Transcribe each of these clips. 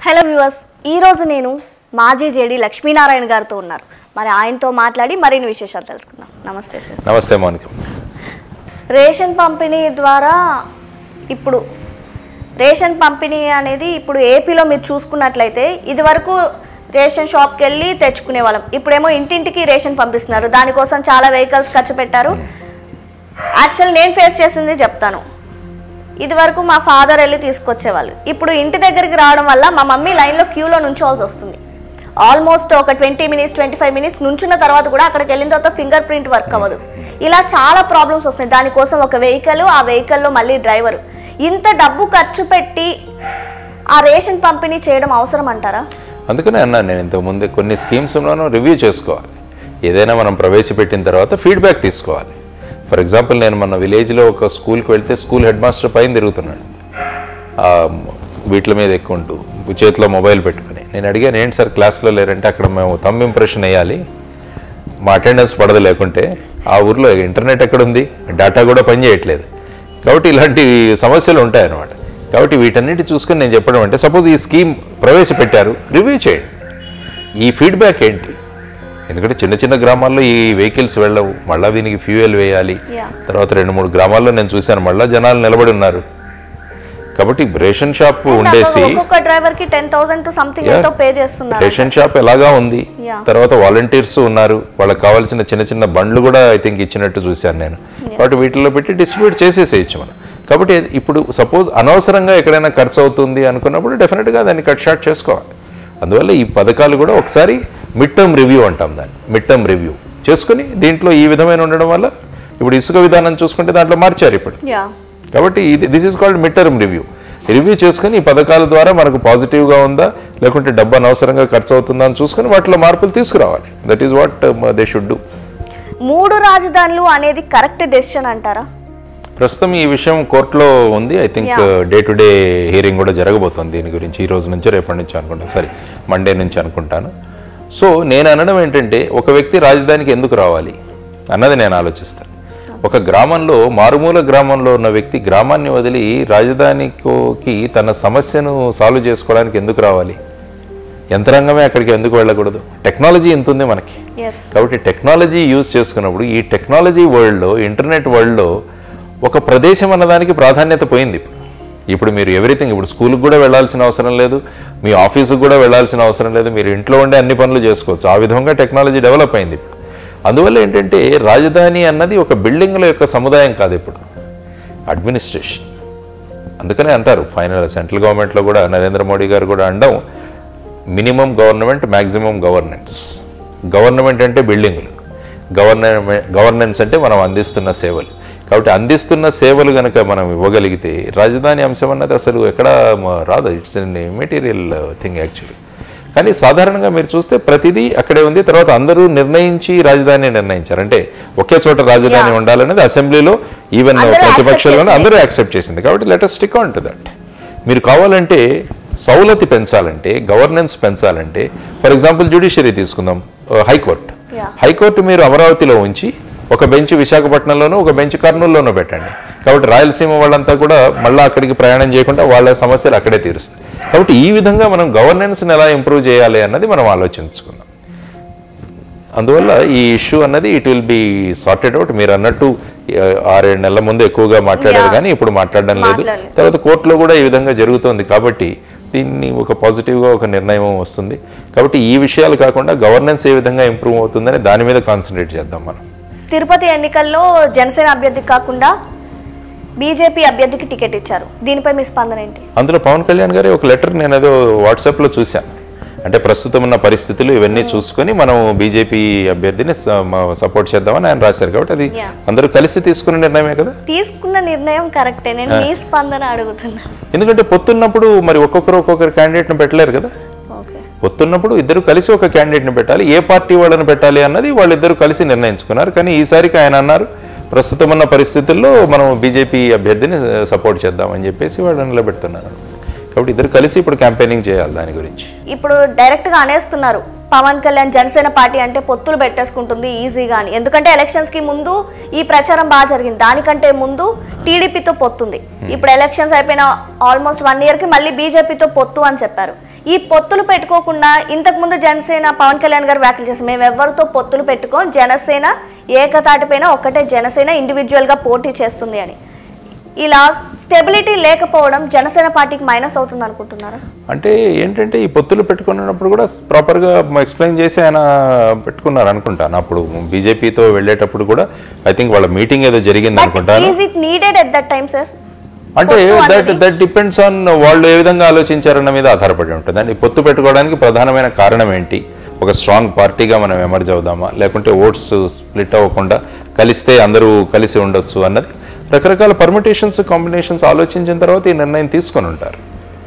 Hello viewers ఈరోజు నేను మాజీ జేడి లక్ష్మీనారాయణ గారితో ఉన్నారు మరి ఆయనతో మాట్లాడి మరిన్ని విశేషాలు తెలుసుకుందాం నమస్తే సార్ నమస్తే మౌనిక రేషన్ పంపిణీ ద్వారా ఇప్పుడు రేషన్ పంపిణీ అనేది ఇప్పుడు ఏపీలో మీరు చూసుకున్నట్లయితే ఇదివరకు రేషన్ షాప్కి వెళ్ళి తెచ్చుకునే వాళ్ళం ఇప్పుడేమో ఇంటింటికి రేషన్ పంపిస్తున్నారు దానికోసం చాలా వెహికల్స్ ఖర్చు పెట్టారు యాక్చువల్ నేను ఫేస్ చేసింది చెప్తాను ఇదివరకు మా ఫాదర్ వెళ్ళి తీసుకొచ్చేవాళ్ళు ఇప్పుడు ఇంటి దగ్గరికి రావడం వల్ల మా మమ్మీ లైన్లో క్యూలో నుంచోవాల్సి వస్తుంది ఆల్మోస్ట్ ఒక twenty minutes twenty five minutes నుంచున్న తర్వాత కూడా అక్కడికి వెళ్ళిన తర్వాత ఫింగర్ ప్రింట్ వర్క్ అవ్వదు ఇలా చాలా ప్రాబ్లమ్స్ వస్తాయి దానికోసం ఒక వెహికల్ ఆ వెహికల్లో మళ్ళీ డ్రైవర్ ఇంత డబ్బు ఖర్చు పెట్టి ఆ రేషన్ పంపిణీ చేయడం అవసరం అంటారా అందుకనే అన్నాను నేను ఇంతకుముందు కొన్ని స్కీమ్స్లోనూ రివ్యూ చేసుకోవాలి ఏదైనా మనం ప్రవేశపెట్టిన తర్వాత ఫీడ్బ్యాక్ తీసుకోవాలి ఫర్ ఎగ్జాంపుల్ నేను మన విలేజ్లో ఒక స్కూల్కి వెళ్తే స్కూల్ హెడ్ మాస్టర్ పైన తిరుగుతున్నాడు ఆ వీట్ల మీద ఎక్కుంటూ చేతిలో మొబైల్ పెట్టుకుని నేను అడిగాను ఏంటి సార్ క్లాస్లో లేరంటే అక్కడ మేము తమ్ ఇంప్రెషన్ వేయాలి మా అటెండెన్స్ పడదు లేకుంటే ఆ ఊర్లో ఇంటర్నెట్ ఎక్కడుంది డేటా కూడా పనిచేయట్లేదు కాబట్టి ఇలాంటి సమస్యలు ఉంటాయన్నమాట కాబట్టి వీటన్నిటి చూసుకొని నేను చెప్పడం అంటే సపోజ్ ఈ స్కీమ్ ప్రవేశపెట్టారు రివ్యూ చేయండి ఈ ఫీడ్బ్యాక్ ఏంటి ఎందుకంటే చిన్న చిన్న గ్రామాల్లో ఈ వెహికల్స్ వెళ్ళవు మళ్ళీ దీనికి ఫ్యూయల్ వేయాలి Yeah. తర్వాత రెండు మూడు గ్రామాల్లో నేను చూశాను మళ్ళీ జనాలు నిలబడి ఉన్నారు కాబట్టి రేషన్ షాప్ ఉండేసి ఒక్కొక్క డ్రైవర్ కి ten thousand to something Yeah. ఎంతో పే చేస్తున్నారు రేషన్ షాప్ ఎలాగా ఉంది Yeah. తర్వాత వాలంటీర్స్ ఉన్నారు వాళ్ళకి కావాల్సిన చిన్న చిన్న బండ్లు కూడా ఐ థింక్ ఇచ్చినట్టు చూశాను నేను కాబట్టి వీటిలో పెట్టి డిస్ట్రిబ్యూట్ చేసేసేయచ్చు మనం కాబట్టి ఇప్పుడు సపోజ్ అనవసరంగా ఎక్కడైనా ఖర్చు అవుతుంది అనుకున్నప్పుడు డెఫినెట్గా దాన్ని కట్ షార్ట్ చేసుకోవాలి అందువల్ల ఈ పథకాలు కూడా ఒకసారి మిడ్ టర్మ్ రివ్యూ అంటాం దాన్ని మిడ్ టర్మ్ రివ్యూ చేసుకుని దీంట్లో ఈ విధమైన ఉండడం వల్ల ఇప్పుడు ఇసుక విధానం చూసుకుంటే దాంట్లో మార్చారు ఇప్పుడు యా కాబట్టి ఇది this is called mid term review review చేసుకుని ఈ పథకాల ద్వారా మనకు పాజిటివ్గా ఉందా లేకుంటే డబ్బు అనవసరంగా ఖర్చు అవుతుందా అని చూసుకుని వాటిలో మార్పులు తీసుకురావాలి that is what they should do మూడు రాజధానులు అనేది కరెక్ట్ డెసిషన్ అంటారా ప్రస్తుతం ఈ విషయం కోర్టులో ఉంది I think Yeah. Day to day hearing కూడా జరగబోతోంది దీని గురించి ఈ రోజు నుంచి రేపటి నుంచి అనుకుంటాను సరే మండే నుంచి అనుకుంటాను సో నేను అనడం ఏంటంటే ఒక వ్యక్తి రాజధానికి ఎందుకు రావాలి అన్నది నేను ఆలోచిస్తాను ఒక గ్రామంలో మారుమూల గ్రామంలో ఉన్న వ్యక్తి గ్రామాన్ని వదిలి రాజధానికి తన సమస్యను సాల్వ్ చేసుకోవడానికి ఎందుకు రావాలి యంత్రాంగమే అక్కడికి ఎందుకు వెళ్ళకూడదు టెక్నాలజీ ఎంత ఉంది మనకి ఎస్ కాబట్టి టెక్నాలజీ యూజ్ చేసుకున్నప్పుడు ఈ టెక్నాలజీ వరల్డ్లో ఇంటర్నెట్ వరల్డ్లో ఒక ప్రదేశం అన్నదానికి ప్రాధాన్యత పోయింది ఇప్పుడు ఇప్పుడు మీరు ఎవ్రీథింగ్ ఇప్పుడు స్కూల్కి కూడా వెళ్ళాల్సిన అవసరం లేదు మీ ఆఫీసుకు కూడా వెళ్ళాల్సిన అవసరం లేదు మీరు ఇంట్లో ఉండే అన్ని పనులు చేసుకోవచ్చు ఆ విధంగా టెక్నాలజీ డెవలప్ అయింది ఇప్పుడు అందువల్ల ఏంటంటే రాజధాని అన్నది ఒక బిల్డింగ్ల యొక్క సముదాయం కాదు ఇప్పుడు అడ్మినిస్ట్రేషన్ అందుకనే అంటారు ఫైనల్ సెంట్రల్ గవర్నమెంట్లో కూడా నరేంద్ర మోడీ గారు కూడా అండం minimum government maximum governance government అంటే బిల్డింగులు గవర్నమెంట్ గవర్నెన్స్ అంటే మనం అందిస్తున్న సేవలు కాబట్టి అందిస్తున్న సేవలు కనుక మనం ఇవ్వగలిగితే రాజధాని అంశం అన్నది అసలు ఎక్కడ మ- రాదు it's an material thing actually కానీ సాధారణంగా మీరు చూస్తే ప్రతిదీ అక్కడే ఉంది తర్వాత అందరూ నిర్ణయించి రాజధాని నిర్ణయించారు అంటే ఒకే చోట రాజధాని Yeah. ఉండాలనేది అసెంబ్లీలో ఈవెన్ అందరూ accept ప్రతిపక్షంలో చేసింది. అందరూ యాక్సెప్ట్ చేసింది కాబట్టి letter stick on to that మీరు కావాలంటే సౌలతి పెంచాలంటే గవర్నెన్స్ పెంచాలంటే ఫర్ ఎగ్జాంపుల్ జ్యుడిషియరీ తీసుకుందాం హైకోర్టు Yeah. హైకోర్టు మీరు అమరావతిలో ఉంచి ఒక బెంచ్ విశాఖపట్నంలోనూ ఒక బెంచ్ కర్నూలులోనూ పెట్టండి కాబట్టి రాయలసీమ వాళ్ళంతా కూడా మళ్ళీ అక్కడికి ప్రయాణం చేయకుండా వాళ్ళ సమస్యలు అక్కడే తీరుస్తాయి కాబట్టి ఈ విధంగా మనం గవర్నెన్స్ని ఎలా ఇంప్రూవ్ చేయాలి అన్నది మనం ఆలోచించుకుందాం అందువల్ల ఈ ఇష్యూ అన్నది it will be sorted out మీరు అన్నట్టు ఆ, ఆరేడు నెలల ముందు ఎక్కువగా మాట్లాడారు Yeah. కానీ ఇప్పుడు మాట్లాడడం లేదు మాట్లాడలేదు. తర్వాత కోర్టులో కూడా ఈ విధంగా జరుగుతోంది కాబట్టి దీన్ని ఒక పాజిటివ్గా ఒక నిర్ణయం వస్తుంది కాబట్టి ఈ విషయాలు కాకుండా గవర్నెన్స్ ఏ విధంగా ఇంప్రూవ్ అవుతుందని దాని మీద కాన్సన్ట్రేట్ చేద్దాం మనం తిరుపతి ఎన్నికల్లో జనసేన అభ్యర్థికి కాకుండా బీజేపీ అభ్యర్థికి టికెట్ ఇచ్చారు దీనిపై మీ స్పందన ఏంటి అందులో పవన్ కళ్యాణ్ గారి ఒక లెటర్ నేను ఏదో వాట్సాప్లో చూశాను అంటే ప్రస్తుతం ఉన్న పరిస్థితులు ఇవన్నీ చూసుకొని మనం బీజేపీ అభ్యర్థిని సపోర్ట్ చేద్దామని ఆయన రాశారు కాబట్టి అది Yeah. అందరూ కలిసి తీసుకున్న నిర్ణయమే కదా తీసుకున్న నిర్ణయం కరెక్టే నేను మీ స్పందన అడుగుతున్నా ఎందుకంటే పొత్తున్నప్పుడు మరి ఒక్కొక్కరు ఒక్కొక్కరు క్యాండిడేట్ని పెట్టలేరు కదా ఓకే పొత్తున్నప్పుడు ఇద్దరు కలిసి ఒక క్యాండిడేట్ని పెట్టాలి ఏ పార్టీ వాళ్ళని పెట్టాలి అన్నది వాళ్ళిద్దరు కలిసి నిర్ణయించుకున్నారు కానీ ఈసారికి ఆయన అన్నారు ప్రస్తుతం ఉన్న పరిస్థితుల్లో మనం బీజేపీ అభ్యర్థిని సపోర్ట్ చేద్దామని చెప్పేసి వాళ్ళు నిలబెడుతున్నారు కాబట్టి ఇద్దరు కలిసి ఇప్పుడు క్యాంపెయినింగ్ చేయాలి దాని గురించి ఇప్పుడు డైరెక్ట్ గా అనేస్తున్నారు పవన్ కళ్యాణ్ జనసేన పార్టీ అంటే పొత్తులు పెట్టేసుకుంటుంది ఈజీగా అని ఎందుకంటే ఎలక్షన్స్ కి ముందు ఈ ప్రచారం బాగా జరిగింది దానికంటే ముందు టీడీపీతో పొత్తుంది ఇప్పుడు ఎలక్షన్స్ అయిపోయిన ఆల్మోస్ట్ వన్ ఇయర్ కి మళ్ళీ బీజేపీతో పొత్తు అని చెప్పారు ఈ పొత్తులు పెట్టుకోకుండా ఇంతకుముందు జనసేన పవన్ కళ్యాణ్ గారు వ్యాఖ్యలు చేస్తారు మేము ఎవరితో పొత్తులు పెట్టుకోం జనసేన ఏకతాటిపైన ఒక్కటే జనసేన ఇండివిజువల్గా పోటీ చేస్తుంది అని ఇలా స్టెబిలిటీ లేకపోవడం జనసేన పార్టీకి మైనస్ అవుతుంది అనుకుంటున్నారా అంటే ఏంటంటే ఈ పొత్తులు పెట్టుకున్నప్పుడు కూడా ప్రాపర్గా ఎక్స్ప్లెయిన్ చేసి ఆయన పెట్టుకున్నారు అనుకుంటాను అప్పుడు బీజేపీతో వెళ్ళేటప్పుడు కూడా ఐ థింక్ వాళ్ళ మీటింగ్ ఏదో జరిగింది అనుకుంటాను is it needed at that time sir అంటే పొత్తు దట్ అనేది- దట్ డిపెండ్స్ ఆన్ వాళ్ళు ఏ విధంగా ఆలోచించారన్న మీద ఆధారపడి ఉంటుంది అండి పొత్తు పెట్టుకోవడానికి ప్రధానమైన కారణం ఏంటి ఒక స్ట్రాంగ్ పార్టీగా మనం ఎమర్జ్ అవుదామా లేకుంటే ఓట్స్ స్ప్లిట్ అవ్వకుండా కలిస్తే అందరూ కలిసి ఉండొచ్చు అన్నది రకరకాల పర్మిటేషన్స్ కాంబినేషన్స్ ఆలోచించిన తర్వాత ఈ నిర్ణయం తీసుకొని ఉంటారు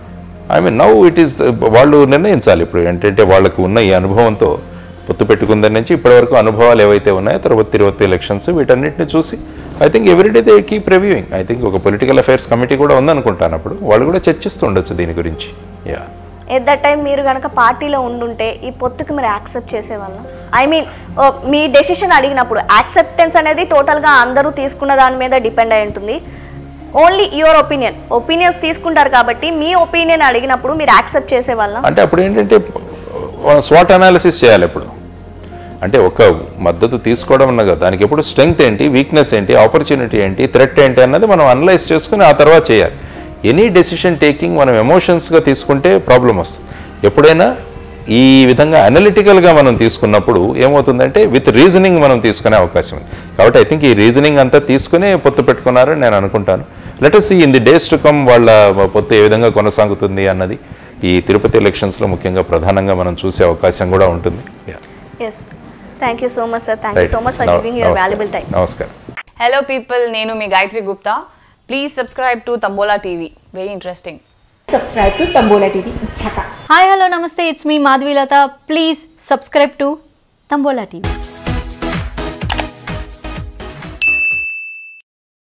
I mean now it is వాళ్ళు నిర్ణయించాలి ఇప్పుడు ఏంటంటే వాళ్ళకు ఉన్న ఈ అనుభవంతో పొత్తు పెట్టుకుందని నుంచి ఇప్పటివరకు అనుభవాలు ఏవైతే ఉన్నాయో తర్వాత తిరుపతి ఎలక్షన్స్ వీటన్నిటిని చూసి I think every day they keep reviewing I think ఒక పొలిటికల్ అఫైర్స్ కమిటీ కూడా ఉందనుకుంటాను అప్పుడు వాళ్ళు కూడా చర్చిస్తూ ఉండొచ్చు దీని గురించి యా ఎట్ దట్ టైం మీరు కనుక పార్టీలో ఉండుంటే ఈ పొత్తుకి మీరు యాక్సెప్ట్ చేసేవాళ్ళం ఐ మీన్ మీ డెసిషన్ అడిగినప్పుడు యాక్సెప్టెన్స్ అనేది టోటల్గా అందరూ తీసుకున్న దాని మీద డిపెండ్ అయి ఉంటుంది ఓన్లీ యువర్ ఒపీనియన్ ఒపీనియన్స్ తీసుకుంటారు కాబట్టి మీ ఒపీనియన్ అడిగినప్పుడు మీరు యాక్సెప్ట్ చేసేవాళ్ళం అంటే అప్పుడు ఏంటంటే స్వాట్ అనాలిసిస్ చేయాలి ఇప్పుడు అంటే ఒక మద్దతు తీసుకోవడం ఉన్నది కదా దానికి ఎప్పుడు స్ట్రెంగ్త్ ఏంటి వీక్నెస్ ఏంటి ఆపర్చునిటీ ఏంటి థ్రెట్ ఏంటి అన్నది మనం అనలైజ్ చేసుకుని ఆ తర్వాత చేయాలి ఎనీ డెసిషన్ టేకింగ్ మనం ఎమోషన్స్గా తీసుకుంటే ప్రాబ్లం వస్తుంది ఎప్పుడైనా ఈ విధంగా అనలిటికల్గా మనం తీసుకున్నప్పుడు ఏమవుతుందంటే విత్ రీజనింగ్ మనం తీసుకునే అవకాశం ఉంది కాబట్టి ఐ థింక్ ఈ రీజనింగ్ అంతా తీసుకునే పొత్తు పెట్టుకున్నారని నేను అనుకుంటాను let us in the days to come వాళ్ళ పొత్తు ఏ విధంగా కొనసాగుతుంది అన్నది ఈ తిరుపతి ఎలక్షన్స్లో ముఖ్యంగా ప్రధానంగా మనం చూసే అవకాశం కూడా ఉంటుంది Yeah. Yes thank you so much sir thank you Right. So much for నమ- గివింగ్ యువర్ నమస్కారం. వాల్యుబుల్ టైం నమస్కారం హలో పీపుల్ నేను మీ Gayatri Gupta please subscribe to Tambola TV very interesting subscribe to Tambola TV. Chaka. Hi hello నమస్తే it's me Madhavilatha please subscribe to Tambola TV